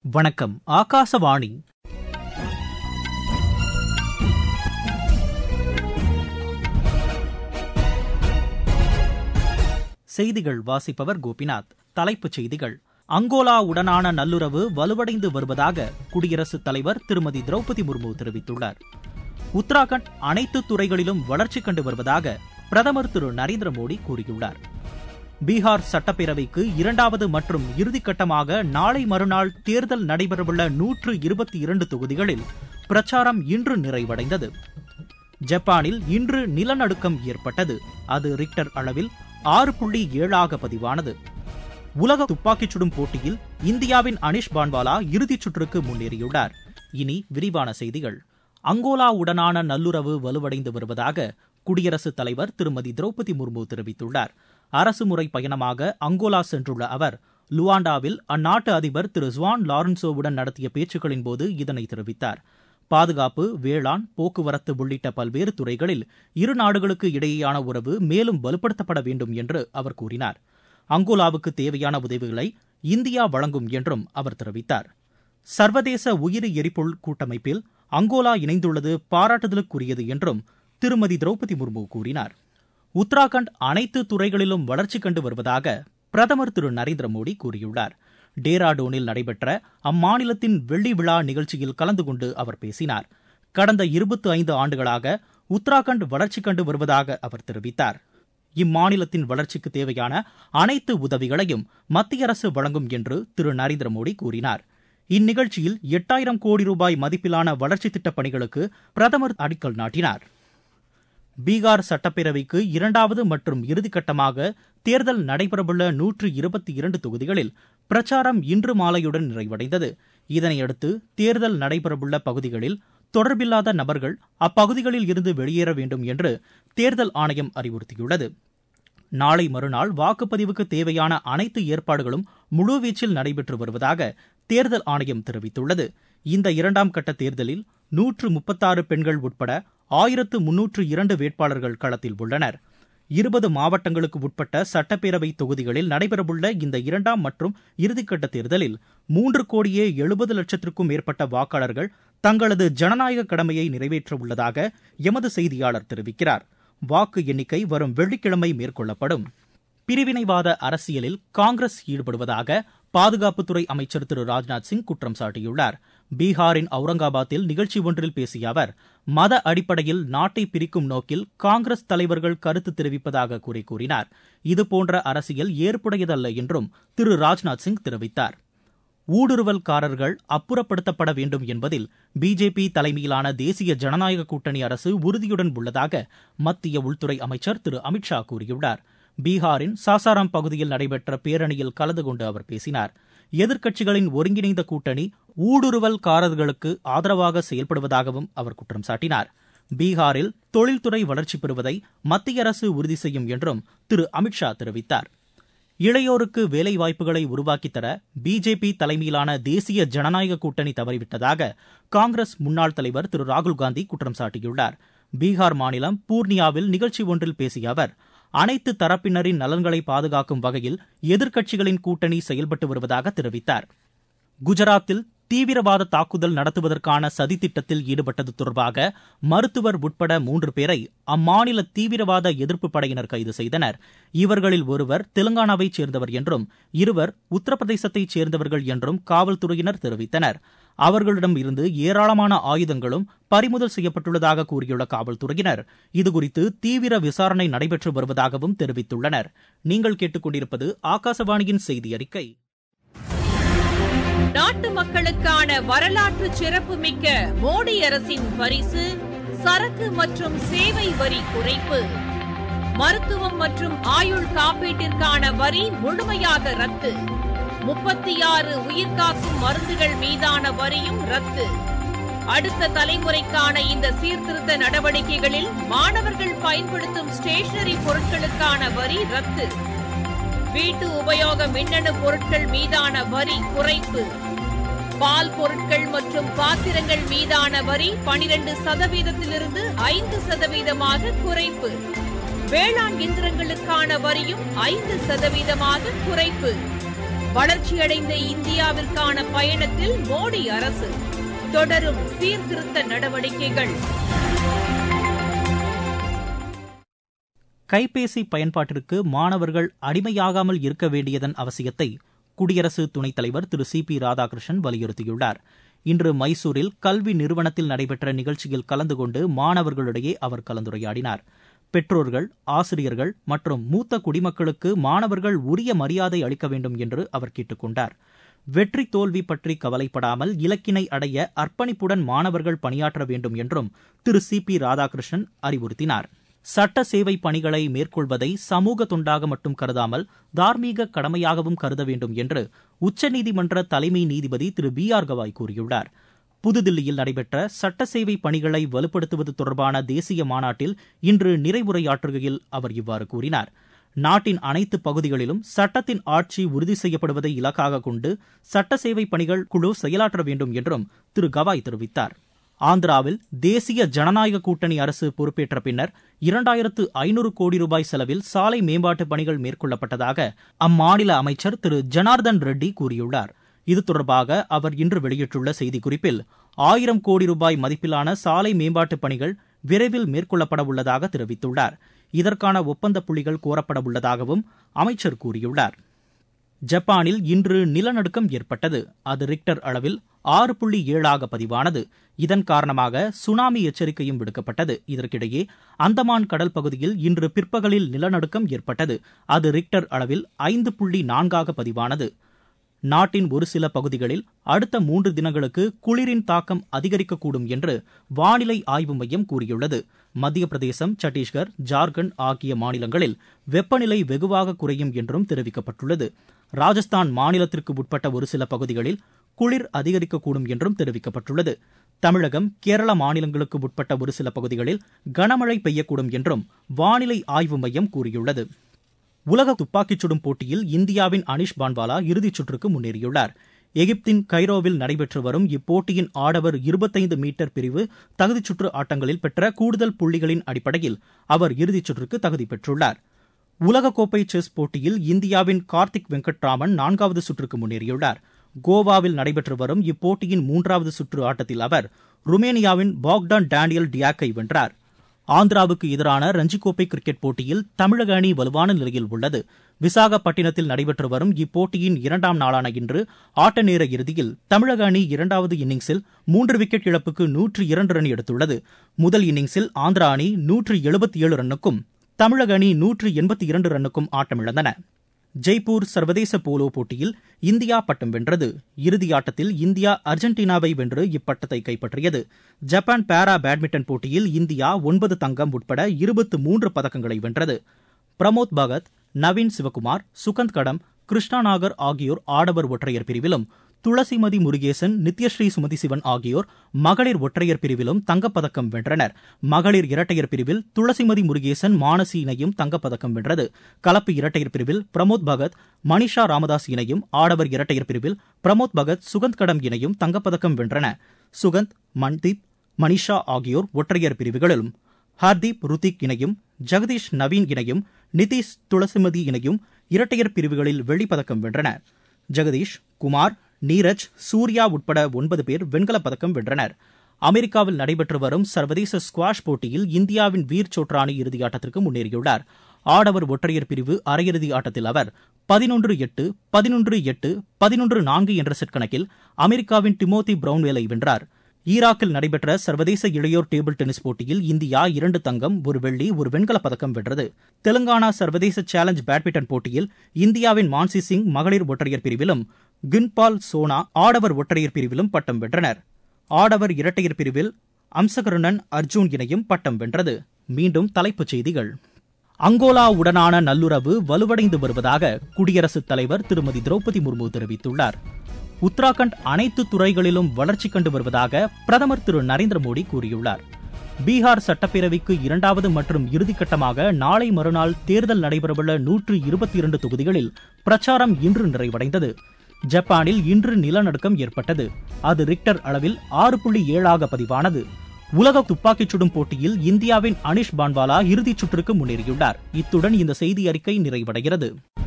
வணக்கம் ஆகாசவாணி செய்திகள் வாசிப்பவர் கோபிநாத் தலைப்புச் செய்திகள் அங்கோலாவுடனான நல்லுறவு வலுவடைந்து வருவதாக குடியரசுத் தலைவர் திருமதி திரௌபதி முர்மு தெரிவித்துள்ளார் உத்தராகண்ட் அனைத்து துறைகளிலும் வளர்ச்சி கண்டு வருவதாக பிரதமர் திரு நரேந்திர மோடி கூறியுள்ளார் பீகார் சட்டப்பேரவைக்கு இரண்டாவது மற்றும் இறுதிக்கட்டமாக நாளை மறுநாள் தேர்தல் நடைபெறவுள்ள நூற்று இருபத்தி இரண்டு தொகுதிகளில் பிரச்சாரம் இன்று நிறைவடைந்தது ஜப்பானில் இன்று நிலநடுக்கம் ஏற்பட்டது அது ரிக்டர் அளவில் ஆறு புள்ளி ஏழாக பதிவானது உலக துப்பாக்கிச் சுடும் போட்டியில் இந்தியாவின் அனிஷ் பான்வாலா இறுதிச் சுற்றுக்கு முன்னேறியுள்ளார் இனி விரிவான செய்திகள் அங்கோலாவுடனான நல்லுறவு வலுவடைந்து வருவதாக குடியரசுத் தலைவர் திருமதி திரௌபதி முர்மு தெரிவித்துள்ளார் அரசுமுறை பயணமாக அங்கோலா சென்றுள்ள அவர் லுவாண்டாவில் அந்நாட்டு அதிபர் திரு ஜுவான் லாரன்சோவுடன் நடத்திய பேச்சுக்களின் போது இதனை தெரிவித்தார் பாதுகாப்பு வேளாண் போக்குவரத்து உள்ளிட்ட பல்வேறு துறைகளில் இரு நாடுகளுக்கு இடையேயான உறவு மேலும் வலுப்படுத்தப்பட வேண்டும் என்று அவர் கூறினார் அங்கோலாவுக்கு தேவையான உதவிகளை இந்தியா வழங்கும் என்றும் அவர் தெரிவித்தார் சர்வதேச உயிரி எரிபொருள் கூட்டமைப்பில் அங்கோலா இணைந்துள்ளது பாராட்டுதலுக்குரியது என்றும் திருமதி திரௌபதி முர்மு கூறினார் உத்தராகண்ட் அனைத்து துறைகளிலும் வளர்ச்சி கண்டு வருவதாக பிரதமர் திரு நரேந்திர மோடி கூறியுள்ளார் டேராடூனில் நடைபெற்ற அம்மாநிலத்தின் வெள்ளி விழா நிகழ்ச்சியில் கலந்து கொண்டு அவர் பேசினார் கடந்த இருபத்தி ஐந்து ஆண்டுகளாக உத்தராகண்ட் வளர்ச்சி கண்டு வருவதாக அவர் தெரிவித்தார் இம்மாநிலத்தின் வளர்ச்சிக்கு தேவையான அனைத்து உதவிகளையும் மத்திய அரசு வழங்கும் என்று திரு நரேந்திர மோடி கூறினார் இந்நிகழ்ச்சியில் எட்டாயிரம் கோடி ரூபாய் மதிப்பிலான வளர்ச்சி திட்டப் பணிகளுக்கு பிரதமர் அடிக்கல் நாட்டினார் பீகார் சட்டப்பேரவைக்கு இரண்டாவது மற்றும் இறுதிக்கட்டமாக தேர்தல் நடைபெறவுள்ள நூற்று இருபத்தி இரண்டு தொகுதிகளில் பிரச்சாரம் இன்று மாலையுடன் நிறைவடைந்தது இதனையடுத்து தேர்தல் நடைபெறவுள்ள பகுதிகளில் தொடர்பில்லாத நபர்கள் அப்பகுதிகளில் இருந்து வெளியேற வேண்டும் என்று தேர்தல் ஆணையம் அறிவுறுத்தியுள்ளது நாளை மறுநாள் வாக்குப்பதிவுக்கு தேவையான அனைத்து ஏற்பாடுகளும் முழுவீச்சில் நடைபெற்று வருவதாக தேர்தல் ஆணையம் தெரிவித்துள்ளது இந்த இரண்டாம் கட்ட தேர்தலில் நூற்று முப்பத்தாறு பெண்கள் உட்பட ஆயிரத்து முன்னூற்று இரண்டு வேட்பாளர்கள் களத்தில் உள்ளனர் இருபது மாவட்டங்களுக்கு உட்பட்ட சட்டப்பேரவை தொகுதிகளில் நடைபெறவுள்ள இந்த இரண்டாம் மற்றும் இறுதிக்கட்ட தேர்தலில் மூன்று கோடியே எழுபது லட்சத்திற்கும் மேற்பட்ட வாக்காளர்கள் தங்களது ஜனநாயக கடமையை நிறைவேற்ற உள்ளதாக எமது செய்தியாளர் தெரிவிக்கிறார் வாக்கு எண்ணிக்கை வரும் வெள்ளிக்கிழமை மேற்கொள்ளப்படும் பிரிவினைவாத அரசியலில் காங்கிரஸ் ஈடுபடுவதாக பாதுகாப்புத்துறை அமைச்சர் திரு ராஜ்நாத் சிங் குற்றம் சாட்டியுள்ளார் பீகாரின் அவுரங்காபாத்தில் நிகழ்ச்சி ஒன்றில் பேசிய அவர் மத அடிப்படையில் நாட்டை பிரிக்கும் நோக்கில் காங்கிரஸ் தலைவர்கள் கருத்து தெரிவிப்பதாக குறை கூறினார் இதுபோன்ற அரசியல் ஏற்புடையதல்ல என்றும் திரு ராஜ்நாத் சிங் தெரிவித்தார் ஊடுருவல்காரர்கள் அப்புறப்படுத்தப்பட வேண்டும் என்பதில் பிஜேபி தலைமையிலான தேசிய ஜனநாயக கூட்டணி அரசு உறுதியுடன் உள்ளதாக மத்திய உள்துறை அமைச்சர் திரு அமித்ஷா கூறியுள்ளார் பீகாரின் சாசாராம் பகுதியில் நடைபெற்ற பேரணியில் கலந்து கொண்டு அவர் பேசினார் எதிர்க்கட்சிகளின் ஒருங்கிணைந்த கூட்டணி ஊடுருவல்காரர்களுக்கு ஆதரவாக செயல்படுவதாகவும் அவர் குற்றம் சாட்டினார் பீகாரில் தொழில்துறை வளர்ச்சி பெறுவதை மத்திய அரசு உறுதி செய்யும் என்றும் திரு அமித்ஷா தெரிவித்தார் இளையோருக்கு வேலைவாய்ப்புகளை உருவாக்கித்தர பிஜேபி தலைமையிலான தேசிய ஜனநாயக கூட்டணி தவறிவிட்டதாக காங்கிரஸ் முன்னாள் தலைவர் திரு ராகுல்காந்தி குற்றம் சாட்டியுள்ளார் பீகார் மாநிலம் பூர்ணியாவில் நிகழ்ச்சி ஒன்றில் பேசிய அவர் அனைத்து தரப்பினரின் நலன்களை பாதுகாக்கும் வகையில் எதிர்க்கட்சிகளின் கூட்டணி செயல்பட்டு வருவதாக தெரிவித்தார் குஜராத்தில் தீவிரவாத தாக்குதல் நடத்துவதற்கான சதித்திட்டத்தில் ஈடுபட்டது தொடர்பாக மருத்துவர் உட்பட மூன்று பேரை அம்மாநில தீவிரவாத எதிர்ப்பு படையினர் கைது செய்தனர் இவர்களில் ஒருவர் தெலுங்கானாவைச் சேர்ந்தவர் என்றும் இருவர் உத்தரப்பிரதேசத்தைச் சேர்ந்தவர்கள் என்றும் காவல்துறையினர் தெரிவித்தனர் அவர்களிடம் இருந்து ஏராளமான ஆயுதங்களும் பறிமுதல் செய்யப்பட்டுள்ளதாக கூறியுள்ள காவல்துறையினர் இதுகுறித்து தீவிர விசாரணை நடைபெற்று வருவதாகவும் தெரிவித்துள்ளனர் நீங்கள் கேட்டுக்கொண்டிருப்பது ஆகாசவாணியின் செய்தி அறிக்கை நாட்டு மக்களுக்கான வரலாற்று சிறப்புமிக்க மோடி அரசின் பரிசு சரக்கு மற்றும் சேவை வரி குறைப்பு மருத்துவம் மற்றும் ஆயுள் காப்பீட்டிற்கான வரி முழுமையாக ரத்து முப்பத்தி ஆறு உயிர்காக்கும் மருந்துகள் மீதான வரியும் ரத்து அடுத்த தலைமுறைக்கான இந்த சீர்திருத்த நடவடிக்கைகளில் மாணவர்கள் பயன்படுத்தும் ஸ்டேஷனரி பொருட்களுக்கான வரி ரத்து வீட்டு உபயோக மின்னணு பொருட்கள் மீதான வரி குறைப்பு பால் பொருட்கள் மற்றும் பாத்திரங்கள் மீதான வரி பனிரெண்டு சதவீதத்திலிருந்து ஐந்து சதவீதமாக குறைப்பு வேளாண் இயந்திரங்களுக்கான வரியும் ஐந்து சதவீதமாக குறைப்பு வளர்ச்சியடைந்த இந்தியாவிற்கான பயணத்தில் மோடி அரசு தொடரும் சீர்திருத்த நடவடிக்கைகள் கைபேசி பயன்பாட்டிற்கு மாணவர்கள் அடிமையாகாமல் இருக்க வேண்டியதன் அவசியத்தை குடியரசு துணைத் தலைவர் திரு சி பி ராதாகிருஷ்ணன் வலியுறுத்தியுள்ளார் இன்று மைசூரில் கல்வி நிறுவனத்தில் நடைபெற்ற நிகழ்ச்சியில் கலந்து கொண்டு மாணவர்களிடையே அவர் கலந்துரையாடினார் பெற்றோர்கள் ஆசிரியர்கள் மற்றும் மூத்த குடிமக்களுக்கு மாணவர்கள் உரிய மரியாதை அளிக்க வேண்டும் என்று அவர் கேட்டுக் கொண்டார் வெற்றி தோல்வி பற்றி கவலைப்படாமல் இலக்கினை அடைய அர்ப்பணிப்புடன் மாணவர்கள் பணியாற்ற வேண்டும் என்றும் திரு சி பி ராதாகிருஷ்ணன் அறிவுறுத்தினார் சட்ட சேவை பணிகளை மேற்கொள்வதை சமூக தொண்டாக மட்டும் கருதாமல் தார்மீக கடமையாகவும் கருத வேண்டும் என்று உச்சநீதிமன்ற தலைமை நீதிபதி திரு பி ஆர் கவாய் கூறியுள்ளார் புதுதில்லியில் நடைபெற்ற சட்ட சேவை பணிகளை வலுப்படுத்துவது தொடர்பான தேசிய மாநாட்டில் இன்று நிறைவுரையாற்றுகையில் அவர் இவ்வாறு கூறினார் நாட்டின் அனைத்து பகுதிகளிலும் சட்டத்தின் ஆட்சி உறுதி செய்யப்படுவதை இலக்காக கொண்டு சட்ட சேவை பணிகள் குழு செயலாற்ற வேண்டும் என்றும் திரு கவாய் தெரிவித்தார் ஆந்திராவில் தேசிய ஜனநாயக கூட்டணி அரசு பொறுப்பேற்ற பின்னர் இரண்டாயிரத்து ஐநூறு கோடி ரூபாய் செலவில் சாலை மேம்பாட்டு பணிகள் மேற்கொள்ளப்பட்டதாக அம்மாநில அமைச்சர் திரு ஜனார்தன் ரெட்டி கூறியுள்ளார் இது தொடர்பாக அவர் இன்று வெளியிட்டுள்ள செய்திக்குறிப்பில் ஆயிரம் கோடி ரூபாய் மதிப்பிலான சாலை மேம்பாட்டு பணிகள் விரைவில் மேற்கொள்ளப்பட உள்ளதாக தெரிவித்துள்ளார் இதற்கான ஒப்பந்த புள்ளிகள் கோரப்பட உள்ளதாகவும் அமைச்சர் கூறியுள்ளார் ஜப்பானில் இன்று நிலநடுக்கம் ஏற்பட்டது அது ரிக்டர் அளவில் ஆறு புள்ளி ஏழாக பதிவானது இதன் காரணமாக சுனாமி எச்சரிக்கையும் விடுக்கப்பட்டது இதற்கிடையே அந்தமான் கடல் பகுதியில் இன்று பிற்பகலில் நிலநடுக்கம் ஏற்பட்டது அது ரிக்டர் அளவில் ஐந்து புள்ளி நான்காக பதிவானது நாட்டின் ஒரு சில பகுதிகளில் அடுத்த மூன்று தினங்களுக்கு குளிரின் தாக்கம் அதிகரிக்கக்கூடும் என்று வானிலை ஆய்வு மையம் கூறியுள்ளது மத்திய பிரதேசம் சத்தீஸ்கர் ஜார்க்கண்ட் ஆகிய மாநிலங்களில் வெப்பநிலை வெகுவாக குறையும் என்றும் தெரிவிக்கப்பட்டுள்ளது ராஜஸ்தான் மாநிலத்திற்கு உட்பட்ட ஒரு சில பகுதிகளில் குளிர் அதிகரிக்கக்கூடும் என்றும் தெரிவிக்கப்பட்டுள்ளது தமிழகம் கேரள மாநிலங்களுக்கு உட்பட்ட ஒரு சில பகுதிகளில் கனமழை பெய்யக்கூடும் என்றும் வானிலை ஆய்வு மையம் கூறியுள்ளது உலக துப்பாக்கிச் சுடும் போட்டியில் இந்தியாவின் அனிஷ் பான்வாலா இறுதிச் சுற்றுக்கு முன்னேறியுள்ளார் எகிப்தின் கைரோவில் நடைபெற்று வரும் இப்போட்டியின் ஆடவர் இருபத்தைந்து மீட்டர் பிரிவு தகுதிச் சுற்று ஆட்டங்களில் பெற்ற கூடுதல் புள்ளிகளின் அடிப்படையில் அவர் இறுதிச் சுற்றுக்கு தகுதி பெற்றுள்ளார் உலகக்கோப்பை செஸ் போட்டியில் இந்தியாவின் கார்த்திக் வெங்கட்ராமன் நான்காவது சுற்றுக்கு முன்னேறியுள்ளார் கோவாவில் நடைபெற்று வரும் இப்போட்டியின் மூன்றாவது சுற்று ஆட்டத்தில் அவர் ருமேனியாவின் பாக்டான் டேனியல் டியாக்கை வென்றார் ஆந்திராவுக்கு எதிரான ரஞ்சிக்கோப்பை கிரிக்கெட் போட்டியில் தமிழக அணி வலுவான நிலையில் உள்ளது விசாகப்பட்டினத்தில் நடைபெற்று வரும் இப்போட்டியின் இரண்டாம் நாளான இன்று ஆட்ட நேர இறுதியில் தமிழக அணி இரண்டாவது இன்னிங்ஸில் மூன்று விக்கெட் இழப்புக்கு நூற்று இரண்டு ரன் எடுத்துள்ளது முதல் இன்னிங்ஸில் ஆந்திரா அணி நூற்று எழுபத்தி ஏழு ரன்னுக்கும் தமிழக அணி நூற்று எண்பத்தி இரண்டு ரன்னுக்கும் ஆட்டமிழந்தன ஜெய்ப்பூர் சர்வதேச போலோ போட்டியில் இந்தியா பட்டம் வென்றது இறுதியாட்டத்தில் இந்தியா அர்ஜென்டினாவை வென்று இப்பட்டத்தை கைப்பற்றியது ஜப்பான் பாரா பேட்மிண்டன் போட்டியில் இந்தியா ஒன்பது தங்கம் உட்பட இருபத்து மூன்று பதக்கங்களை வென்றது பிரமோத் பகத் நவீன் சிவகுமார் சுகந்த் கடம் கிருஷ்ணா நாகர் ஆகியோர் ஆடவர் ஒற்றையர் பிரிவிலும் துளசிமதி முருகேசன் நித்யஸ்ரீ சுமதி சிவன் ஆகியோர் மகளிர் ஒற்றையர் பிரிவிலும் தங்கப்பதக்கம் வென்றனர் மகளிர் இரட்டையர் பிரிவில் துளசிமதி முருகேசன் மானசி இணையும் தங்கப்பதக்கம் வென்றது கலப்பு இரட்டையர் பிரிவில் பிரமோத் பகத் மணிஷா ராமதாஸ் இணையும் ஆடவர் இரட்டையர் பிரிவில் பிரமோத் பகத் சுகந்த் கடம் இணையும் தங்கப்பதக்கம் வென்றன சுகந்த் மன்தீப் மணிஷா ஆகியோர் ஒற்றையர் பிரிவுகளிலும் ஹர்தீப் ருத்திக் இணையும் ஜெகதீஷ் நவீன் இணையும் நிதிஷ் துளசிமதி இணையும் இரட்டையர் பிரிவுகளில் வெள்ளிப்பதக்கம் வென்றன ஜெகதீஷ் குமார் நீரஜ் சூர்யா உட்பட ஒன்பது பேர் வெண்கலப் பதக்கம் வென்றனர் அமெரிக்காவில் நடைபெற்று வரும் சர்வதேச ஸ்குவாஷ் போட்டியில் இந்தியாவின் வீர் சோட்ரானி இறுதியாட்டத்திற்கு முன்னேறியுள்ளார் ஆடவர் ஒற்றையர் பிரிவு அரையிறுதி ஆட்டத்தில் அவர் பதினொன்று எட்டு பதினொன்று எட்டு பதினொன்று நான்கு என்ற செட் கணக்கில் அமெரிக்காவின் டிமோதி பிரவுன்வேலை வென்றார் ஈராக்கில் நடைபெற்ற சர்வதேச இளையோர் டேபிள் டென்னிஸ் போட்டியில் இந்தியா இரண்டு தங்கம் ஒரு வெள்ளி ஒரு வெண்கலப் பதக்கம் வென்றது தெலுங்கானா சர்வதேச சேலஞ்ச் பேட்மிண்டன் போட்டியில் இந்தியாவின் மான்சி சிங் மகளிர் ஒற்றையர் பிரிவிலும் கின்பால் சோனா ஆடவர் ஒற்றையர் பிரிவிலும் பட்டம் வென்றனர் ஆடவர் இரட்டையர் பிரிவில் அம்சகருணன் அர்ஜூன் இணையும் பட்டம் வென்றது மீண்டும் தலைப்புச் செய்திகள் அங்கோலா உடனான நல்லுறவு வலுவடைந்து வருவதாக குடியரசுத் தலைவர் திருமதி திரௌபதி முர்மு தெரிவித்துள்ளார் உத்தராகண்ட் அனைத்து துறைகளிலும் வளர்ச்சி கண்டு வருவதாக பிரதமர் திரு நரேந்திர மோடி கூறியுள்ளார் பீகார் சட்டப்பேரவைக்கு இரண்டாவது மற்றும் இறுதிக்கட்டமாக நாளை மறுநாள் தேர்தல் நடைபெறவுள்ள நூற்று இருபத்தி இரண்டு தொகுதிகளில் பிரச்சாரம் இன்று நிறைவடைந்தது ஜப்பானில் இன்று நிலநடுக்கம் ஏற்பட்டது அது ரிக்டர் அளவில் ஆறு புள்ளி ஏழாக பதிவானது உலக துப்பாக்கிச் சுடும் போட்டியில் இந்தியாவின் அனிஷ் பான்வாலா இறுதிச் சுற்றுக்கு முன்னேறியுள்ளார் இத்துடன் இந்த செய்தி அறிக்கை நிறைவடைகிறது